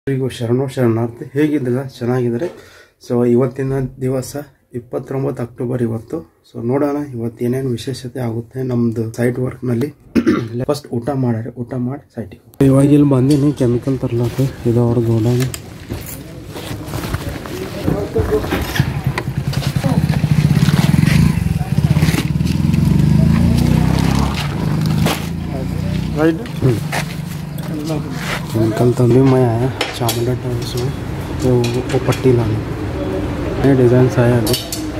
ಎಲ್ರಿಗೂ ಶರಣು ಶರಣಾರ್ಥಿ ಹೇಗಿದ್ದಿಲ್ಲ ಚೆನ್ನಾಗಿದ್ದಾರೆ ಸೊ ಇವತ್ತಿನ ದಿವಸ ಇಪ್ಪತ್ತೊಂಬತ್ತು ಅಕ್ಟೋಬರ್ ಇವತ್ತು ಸೊ ನೋಡೋಣ ಇವತ್ತು ಏನೇನು ವಿಶೇಷತೆ ಆಗುತ್ತೆ ನಮ್ದು ಸೈಟ್ ವರ್ಕ್ನಲ್ಲಿ ಫಸ್ಟ್ ಊಟ ಮಾಡ್ಯಾರೆ ಊಟ ಮಾಡಿ ಸೈಟಿಗೆ ಇವಾಗ ಇಲ್ಲಿ ಬಂದೀನಿ ಕೆಮಿಕಲ್ ತರ್ಲಕ್ಕೆ ಇದು ಅವ್ರ ಗೋಡನ್ राइट केमिकल तो भी मैं आया चामुंडा टाइम्स में तो वो, वो पट्टी लाने नए डिज़ाइन आया अभी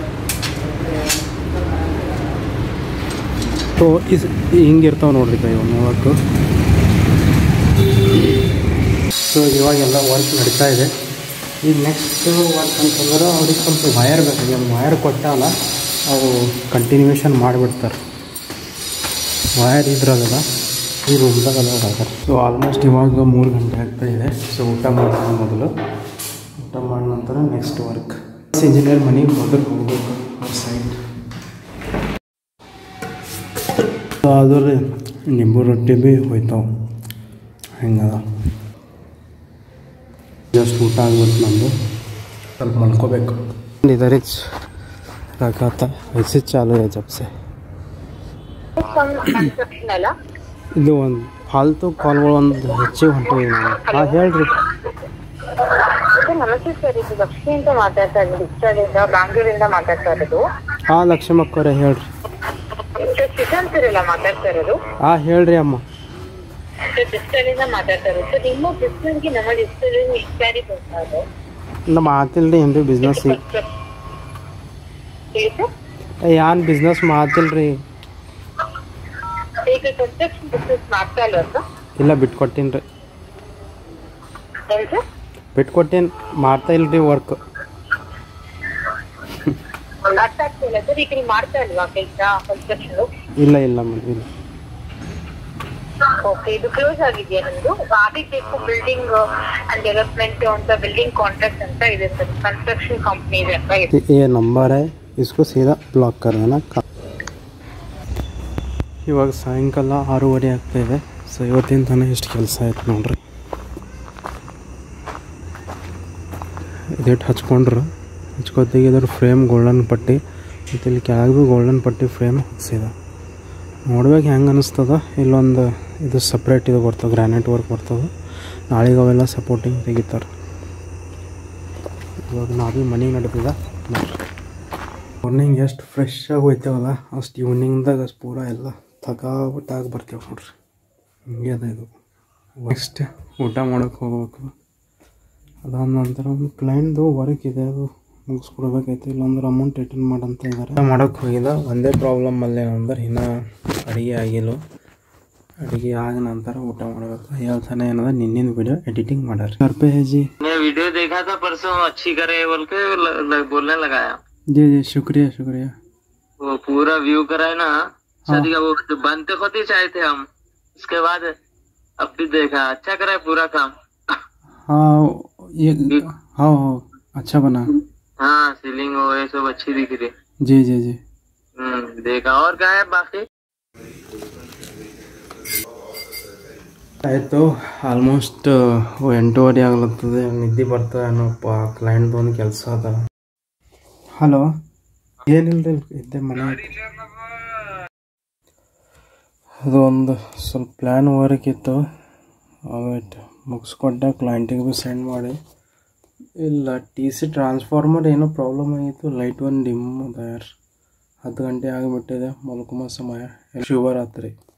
तो इस ಹಿಂಗಿರ್ತಾವೆ ನೋಡ್ರಿ ಕೈ ನೋಡೋಕ್ಕೆ ಸೊ ಇವಾಗೆಲ್ಲ ವರ್ಕ್ ನಡೀತಾ ಇದೆ ಈಗ ನೆಕ್ಸ್ಟ್ ವರ್ಕ್ ಅಂತಂದ್ರೆ ಅವ್ರಿಗೆ ಸ್ವಲ್ಪ ವಯರ್ ಬೇಕಾಗಿ ವಯರ್ ಕೊಟ್ಟಲ್ಲ ಅವು ಕಂಟಿನ್ಯೂಷನ್ ಮಾಡಿಬಿಡ್ತಾರೆ ವಯರ್ ಇದ್ರಲ್ಲ ಈ ರೂಮ್ದಾಗೆಲ್ಲ ಹಾಕ್ತಾರೆ ಸೊ ಆಲ್ಮೋಸ್ಟ್ ಇವಾಗ ಮೂರು ಗಂಟೆ ಆಗ್ತಾ ಇದೆ ಸೊ ಊಟ ಮಾಡ್ತಾರೆ ಮೊದಲು ಊಟ ಮಾಡಿದ ನಂತರ ನೆಕ್ಸ್ಟ್ ವರ್ಕ್ ಇಂಜಿನಿಯರ್ ಮನೆಗೆ ಮೊದಲು ಹೋಗ್ಬೇಕು ಅವ್ರ ಸೈಡ್ ಸೊ ಅದ್ರ ನಿಂಬು ರೊಟ್ಟಿ ಭೀ ಹೋಯ್ತಾವೆ ಹೆಂಗದ ಜಸ್ಟ್ ಊಟ ಆಗ್ಬಿಟ್ಟು ನಮ್ಮದು ಸ್ವಲ್ಪ ಮಲ್ಕೋಬೇಕು इधर ही रखा था ऐसे चालू है जब से ಕನ್ಸ್ಟ್ರಕ್ಷನ್ ಅಲ್ಲ ಇದು ಒಂದು ಫಾಲ್ತು ಕಾಲ್ಗಳು ಒಂದು ಹೆಚ್ಚಿಗೆ ಹೊಂಟಿವಿ ನಾನು ಹಾಂ ಹೇಳ್ರಿ ಸರ್ ನಮಸ್ತೆ ಸರ್ ಇದು ಲಕ್ಷ್ಮಿ ಅಂತ ಮಾತಾಡ್ತಾ ಇರೋದು ಇಷ್ಟದಿಂದ ಬ್ಯಾಂಗ್ಳೂರಿಂದ ಮಾತಾಡ್ತಾ ಇರೋದು ಹಾಂ ಲಕ್ಷ್ಮಕ್ಕವ್ರೆ ಹೇಳ್ರಿ ಸರ್ ಶ್ರೀಕಾಂತ್ ಸರ್ ಎಲ್ಲ ಮಾತಾಡ್ತಾ ಇರೋದು ಹಾಂ ಹೇಳ್ರಿ ಅಮ್ಮ ಸರ್ ಡಿಸ್ಟಲಿಂದ ಮಾತಾಡ್ತಾ ಇರೋದು ಸರ್ ನಿಮ್ಮ ಬಿಸ್ನೆಸ್ಗೆ ನಮ್ಮ ಡಿಸ್ಟಲಿಂಗ್ ಇನ್ಕ್ವೈರಿ ಬರ್ತಾ ಇದೆ ನಮ್ಮ ಮಾತಿಲ್ರಿ ಏನು ರೀ ಬಿಸ್ನೆಸ್ ಹೇಳಿ ಸರ್ ಏನು ಬಿಸ್ನೆಸ್ ಮಾತಿಲ್ರಿ ಈಗ ಕನ್ಸ್ಟ್ರಕ್ಷನ್ ಬಿಸ್ನೆಸ್ ಮಾಡ್ತಾ ಇಲ್ವಾ ಸರ್ ಇಲ್ಲ ಬಿಟ್ಕೊಟ್ಟೀನಿ ರೀ ಏನು ಸರ್ ಬಿಟ್ಕೊಟ್ಟೀನಿ ಮಾಡ್ತಾ ಇಲ್ರಿ ವರ್ಕ್ ಅರ್ಥ ಆಗ್ತಿಲ್ಲ ಸರ್ ಈಗ ನೀವು ಮಾಡ್ತಾ ಇಲ್ವಾ ಕೆಲಸ ಕನ್ಸ್ಟ್ರಕ್ಷನ್ ಇಲ್ಲ ಇಲ್ಲ ಮೇಡಮ್ ಇಲ್ಲ ಓಕೆ ಇದು ಕ್ಲೋಸ್ ಆಗಿದೆಯಾ ನಿಮ್ದು ಆದಿತ್ಯಕ್ಕೂ ಬಿಲ್ಡಿಂಗ್ ಅಂಡ್ ಡೆವಲಪ್ಮೆಂಟ್ ಅಂತ ಬಿಲ್ಡಿಂಗ್ ಕಾಂಟ್ರಾಕ್ಟ್ ಅಂತ ಇದೆ ಸರ್ ಕನ್ಸ್ಟ್ರಕ್ಷನ್ ಕಂಪ್ನಿ ಇದೆ ಅಂತ ಇದೆ ये नंबर है इसको सीधा ಬ್ಲಾಕ್ कर देना का- ಇವಾಗ ಸಾಯಂಕಾಲ ಆರೂವರೆ ಆಗ್ತಾ ಇದೆ ಸೊ ಇವತ್ತಿನ ತನಕ ಎಷ್ಟು ಕೆಲಸ ಆಯ್ತು ನೋಡ್ರಿ ಇದೇಟ್ ಹಚ್ಕೊಂಡ್ರು ಹಚ್ಕೋತಿಗೆ ಇದ್ರ ಫ್ರೇಮ್ ಗೋಲ್ಡನ್ ಪಟ್ಟಿ ಮತ್ತು ಇಲ್ಲಿ ಕೆಳಗೆ ಭೀ ಗೋಲ್ಡನ್ ಪಟ್ಟಿ ಫ್ರೇಮ್ ಹಾಕ್ಸಿದ ನೋಡ್ಬೇಕು ಹೆಂಗೆ ಅನಿಸ್ತದ ಇಲ್ಲೊಂದು ಇದು ಸಪ್ರೇಟ್ ಇದು ಬರ್ತದೆ ಗ್ರಾನೈಟ್ ವರ್ಕ್ ಬರ್ತದೆ ನಾಳೆಗೆ ಅವೆಲ್ಲ ಸಪೋರ್ಟಿಂಗ್ ತೆಗಿತಾರೆ ಇವಾಗ ನಾವು ಮನೆಗೆ ನಡೆದಿದ ಮಾರ್ನಿಂಗ್ ಎಷ್ಟು ಫ್ರೆಶ್ ಆಗಿ ಹೋಯ್ತೇವಲ್ಲ ಅಷ್ಟು ಈವ್ನಿಂಗ್ದಾಗ ಪೂರ ಎಲ್ಲ ಥಕಾಬಿಟ್ಟಾಗಿ ಬರ್ತೇವೆ ನೋಡ್ರಿ ಹಿಂಗೆ ಅದ ಇದು ನೆಕ್ಸ್ಟ್ ಊಟ ಮಾಡೋಕೆ ಹೋಗ್ಬೇಕು ಅದಾದ ನಂತರ ಒಂದು ಕ್ಲೈಂಟ್ದು ವರ್ಕ್ ಇದೆ ಅದು ಮುಗಿಸ್ಕೊಡ್ಬೇಕೈತೆ ಇಲ್ಲಾಂದ್ರೆ ಅಮೌಂಟ್ ರಿಟರ್ನ್ ಮಾಡಂತ ಇದ್ದಾರೆ ಮಾಡೋಕೆ ಹೋಗಿದ ಒಂದೇ ಪ್ರಾಬ್ಲಮ್ ಅಲ್ಲಿ ಏನಂದ್ರೆ ಇನ್ನೂ ಅಡುಗೆ ಆಗಿಲ್ಲ ಅಡುಗೆ ಆದ ನಂತರ ಊಟ ಮಾಡಬೇಕು ಹೇಳ್ತಾನೆ ಏನದ ನಿನ್ನಿನ ವಿಡಿಯೋ ಎಡಿಟಿಂಗ್ ಮಾಡ್ಯಾರ ಸರ್ಪೆ ಜಿ मैं वीडियो देखा था परसों अच्छी करे बोल के ल, ल, बोलने लगाया जी जी शुक्रिया शुक्रिया वो पूरा व्यू कराए ना शादी का वो जो बनते खुद ही चाहे थे हम उसके बाद अब भी देखा अच्छा कराए पूरा काम हाँ ये हाँ हाँ अच्छा बना हाँ सीलिंग वो ये सब अच्छी दिख रही जी जी जी हम्म देखा और क्या है बाकी ಆಯಿತು ಆಲ್ಮೋಸ್ಟ್ ಎಂಟೂವರೆ ಆಗ್ಲತ್ತದೆ ನಿದ್ದೆ ಬರ್ತದೆ ಏನೋಪ್ಪ ಕ್ಲೈಂಟ್ದು ಒಂದು ಕೆಲಸ ಅದ ಹಲೋ ಏನಿಲ್ರಿ ಇದ್ದೆ ಮನೆ ಅದು ಒಂದು ಸ್ವಲ್ಪ ಪ್ಲ್ಯಾನ್ ವರ್ಕ್ ಇತ್ತು ಅವಟ್ ಮುಗಿಸ್ಕೊಟ್ಟೆ ಕ್ಲೈಂಟಿಗೆ ಭೀ ಸೆಂಡ್ ಮಾಡಿ ಇಲ್ಲ ಟಿ ಸಿ ಟ್ರಾನ್ಸ್ಫಾರ್ಮರ್ ಏನೋ ಪ್ರಾಬ್ಲಮ್ ಆಗಿತ್ತು ಲೈಟ್ ಒಂದು ಡಿಮ್ ಅದ ಯಾರು ಹತ್ತು ಗಂಟೆ ಆಗಿಬಿಟ್ಟಿದೆ ಮಲ್ಕೊಂಬ ಸಮಯ ಶಿವರಾತ್ರಿ